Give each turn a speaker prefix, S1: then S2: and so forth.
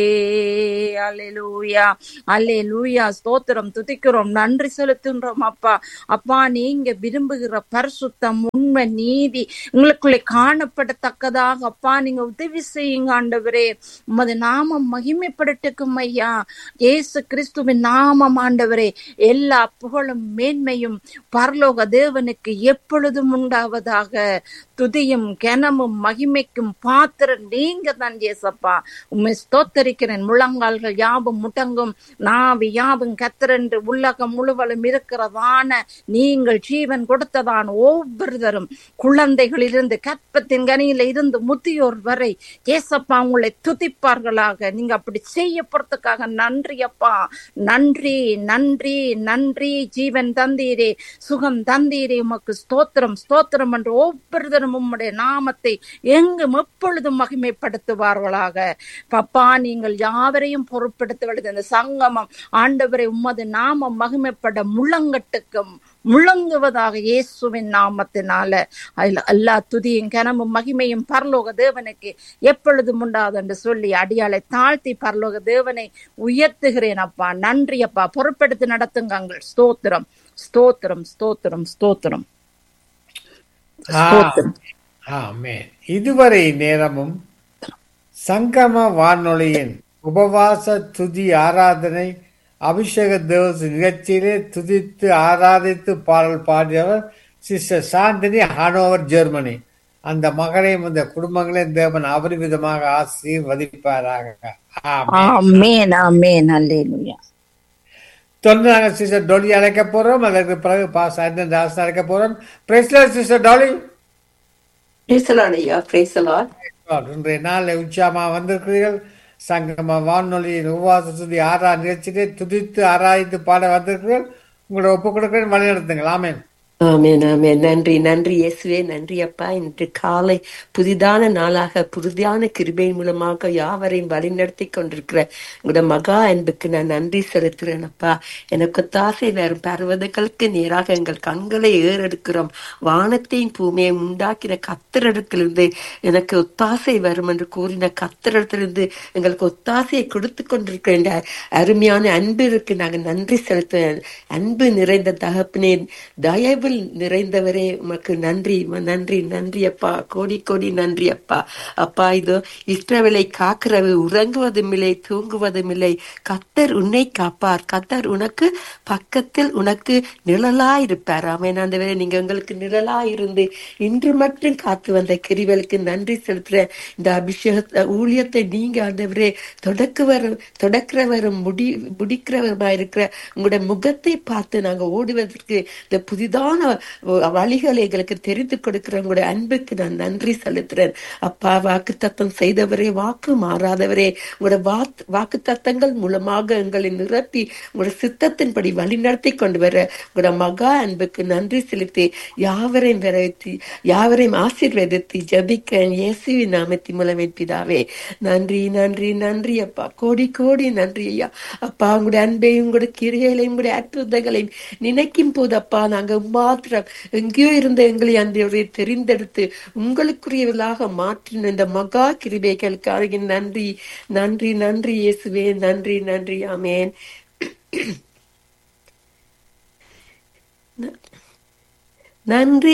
S1: அல்லேலூயா அல்லேலூயா ஸ்தோத்திரம் துதிக்கிறோம் நன்றி செலுத்துன்றோம் அப்பா அப்பா நீங்க விரும்புகிற பரிசுத்தம் உண்மை நீதி உங்களுக்குள்ளே காணப்படத்தக்கதாக அப்பா நீங்க உதவி செய்யுங்க ஆண்டவரே உமது நாமம் மகிமைப்படட்டுக்கும் ஐயா இயேசு கிறிஸ்துவின் நாமம் ஆண்டவரே எல்லா புகழும் மேன்மையும் பரலோக தேவனுக்கு எப்பொழுதும் உண்டாவதாக துதியும் கனமும் மகிமைக்கும் பாத்திரம் நீங்க தான் ஏசப்பா உண்மை ஸ்தோத்தரிக்கிறேன் முழங்கால்கள் யாவும் முட்டங்கும் நாவி யாவும் கத்திரென்று உலகம் முழுவதும் இருக்கிறதான நீங்கள் ஜீவன் கொடுத்ததான் ஒவ்வொருத்தரும் குழந்தைகளிலிருந்து கற்பத்தின் கனியில இருந்து முதியோர் வரை ஏசப்பா உங்களை துதிப்பார்களாக நீங்க அப்படி செய்ய போறதுக்காக நன்றி அப்பா நன்றி நன்றி நன்றி ஜீவன் தந்தீரே சுகம் தந்தீரே உமக்கு ஸ்தோத்திரம் ஸ்தோத்திரம் என்று ஒவ்வொருத்தரும் உம்முடைய நாமத்தை எங்கும் எப்பொழுதும் மகிமைப்படுத்துவார்களாக பப்பா நீங்கள் யாவரையும் பொறுப்படுத்த இந்த சங்கமம் ஆண்டவரை உமது நாமம் மகிமைப்பட முழங்கட்டுக்கும் முழங்குவதாக இயேசுவின் நாமத்தினால அதுல எல்லா துதியும் கனமும் மகிமையும் பரலோக தேவனுக்கு எப்பொழுதும் உண்டாது என்று சொல்லி அடியாளை தாழ்த்தி பரலோக தேவனை உயர்த்துகிறேன் அப்பா நன்றி அப்பா பொறுப்பெடுத்து நடத்துங்கள் ஸ்தோத்திரம் ஸ்தோத்திரம் ஸ்தோத்திரம் ஸ்தோத்திரம் ஸ்தோத்திரம்
S2: ஆமென் இதுவரை நேரமும் சங்கம வானொலியின் உபவாச துதி ஆராதனை அபிஷேக தேவஸ் நிகழ்ச்சியிலே துதித்து ஆராதித்து பாடல் பாடியவர் சிஸ்டர் சாந்தினி ஹானோவர் ஜெர்மனி அந்த மகளையும் அந்த குடும்பங்களையும் தேவன் அபரிவிதமாக ஆசீர்வதிப்பாராக ஆமென்
S1: ஆமேன் ஆமேன் அல்லேலூயா
S2: தொடர்ந்து நாங்கள் சிஸ்டர் டோலி அழைக்க போறோம் அதற்கு பிறகு பாஸ் தாஸ் அழைக்க போறோம் பிரேஸ்ல சிஸ்டர் டோலி
S3: பேசலாம் ஐயா பேசலாம்
S2: இன்றைய நாளில் உச்சாமா வந்திருக்கிறீர்கள் சங்கம வானொலியின் உபவாச துதி ஆறா நிகழ்ச்சியிலே துதித்து ஆராய்ந்து பாட வந்திருக்கிறீர்கள் உங்களோட ஒப்பு கொடுக்கிறேன் வழி நடத்துங்கள் ஆமேன்
S3: ஆமென் ஆமென் நன்றி நன்றி இயேசுவே நன்றி அப்பா இன்று காலை புதிதான நாளாக புதிதான கிருபை மூலமாக யாவரையும் வழிநடத்தி கொண்டிருக்கிற உங்களோட மகா அன்புக்கு நான் நன்றி செலுத்துகிறேன் அப்பா எனக்கு தாசை வரும் பருவதங்களுக்கு நேராக எங்கள் கண்களை ஏறெடுக்கிறோம் வானத்தையும் பூமியை உண்டாக்கின கத்திரத்திலிருந்து எனக்கு ஒத்தாசை வரும் என்று கூறின கத்திரத்திலிருந்து எங்களுக்கு ஒத்தாசையை கொடுத்து கொண்டிருக்கிற இந்த அருமையான அன்பிற்கு நாங்கள் நன்றி செலுத்துவேன் அன்பு நிறைந்த தகப்பினே தயவில் நிறைந்தவரே உமக்கு நன்றி உம நன்றி நன்றி அப்பா கோடி கோடி நன்றி அப்பா அப்பா இதோ இஸ்ரவேலை காக்கிறவர் உறங்குவதும் இல்லை தூங்குவதும் இல்லை கத்தர் உன்னை காப்பார் கத்தர் உனக்கு பக்கத்தில் உனக்கு நிழலா இருப்பார் ஆமென் ஆண்டவரே நீங்க எங்களுக்கு நிழலா இருந்து இன்று மட்டும் காத்து வந்த கிரிவலுக்கு நன்றி செலுத்துறேன் இந்த அபிஷேக ஊழியத்தை நீங்க ஆண்டவரே தொடக்குவரும் தொடக்கிறவரும் முடி முடிக்கிறவருமா இருக்கிற உங்களுடைய முகத்தை பார்த்து நாங்க ஓடுவதற்கு இந்த புதிதான வழிகளை எங்களுக்கு தெரிந்து கொடுக்கிற உங்களுடைய அன்புக்கு நான் நன்றி செலுத்துறேன் அப்பா வாக்கு தத்தம் செய்தவரே வாக்கு மாறாதவரே உங்களுடைய வாத் வாக்கு தத்தங்கள் மூலமாக எங்களை நிரப்பி உங்களுடைய சித்தத்தின்படி வழிநடத்தி கொண்டு வர உங்களுடைய மகா அன்புக்கு நன்றி செலுத்தி யாவரையும் வரவேற்றி யாவரையும் ஆசீர்வதித்து ஜபிக்க இயேசுவின் நாமத்தின் மூலம் என் பிதாவே நன்றி நன்றி நன்றி அப்பா கோடி கோடி நன்றி ஐயா அப்பா உங்களுடைய அன்பையும் உங்களுடைய கிரியைகளையும் உங்களுடைய அற்புதங்களையும் நினைக்கும் போது அப்பா நாங்க மாத்திரம் எங்கேயோ இருந்த எங்களை அந்த தெரிந்தெடுத்து உங்களுக்குரியவர்களாக மாற்றின இந்த மகா கிருபைகளுக்காக நன்றி நன்றி நன்றி இயேசுவே நன்றி நன்றி ஆமேன் நன்றி